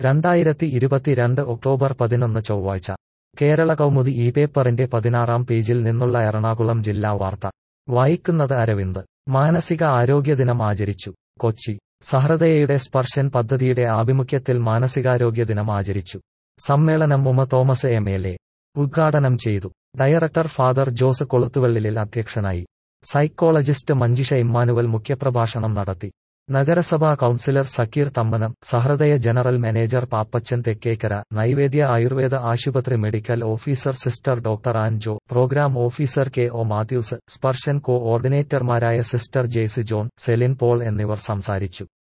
രണ്ടായിരത്തി ഇരുപത്തിരണ്ട് ഒക്ടോബർ പതിനൊന്ന് ചൊവ്വാഴ്ച കേരള കൗമുദി ഈ പേപ്പറിന്റെ പതിനാറാം പേജിൽ നിന്നുള്ള എറണാകുളം ജില്ലാ വാർത്ത വായിക്കുന്നത് അരവിന്ദ് മാനസിക ആരോഗ്യദിനം ആചരിച്ചു കൊച്ചി സഹൃദയയുടെ സ്പർശൻ പദ്ധതിയുടെ ആഭിമുഖ്യത്തിൽ മാനസികാരോഗ്യ ദിനം ആചരിച്ചു സമ്മേളനം Uma Thomas M L A ഉദ്ഘാടനം ചെയ്തു ഡയറക്ടർ ഫാദർ ജോസ് കൊളുത്തുവള്ളിലിൽ അധ്യക്ഷനായി സൈക്കോളജിസ്റ്റ് മഞ്ജിഷ ഇമ്മാനുവൽ മുഖ്യപ്രഭാഷണം നടത്തി നഗരസഭാ councillor Zakir Thammanam Sahrudaya general manager Pappachan Thekkekara Naivedya Ayurveda ആശുപത്രി medical officer sister doctor Anjo program officer K O Mathews Sparshan കോ ഓർഡിനേറ്റർമാരായ sister Jaice John Celine Paul എന്നിവർ സംസാരിച്ചു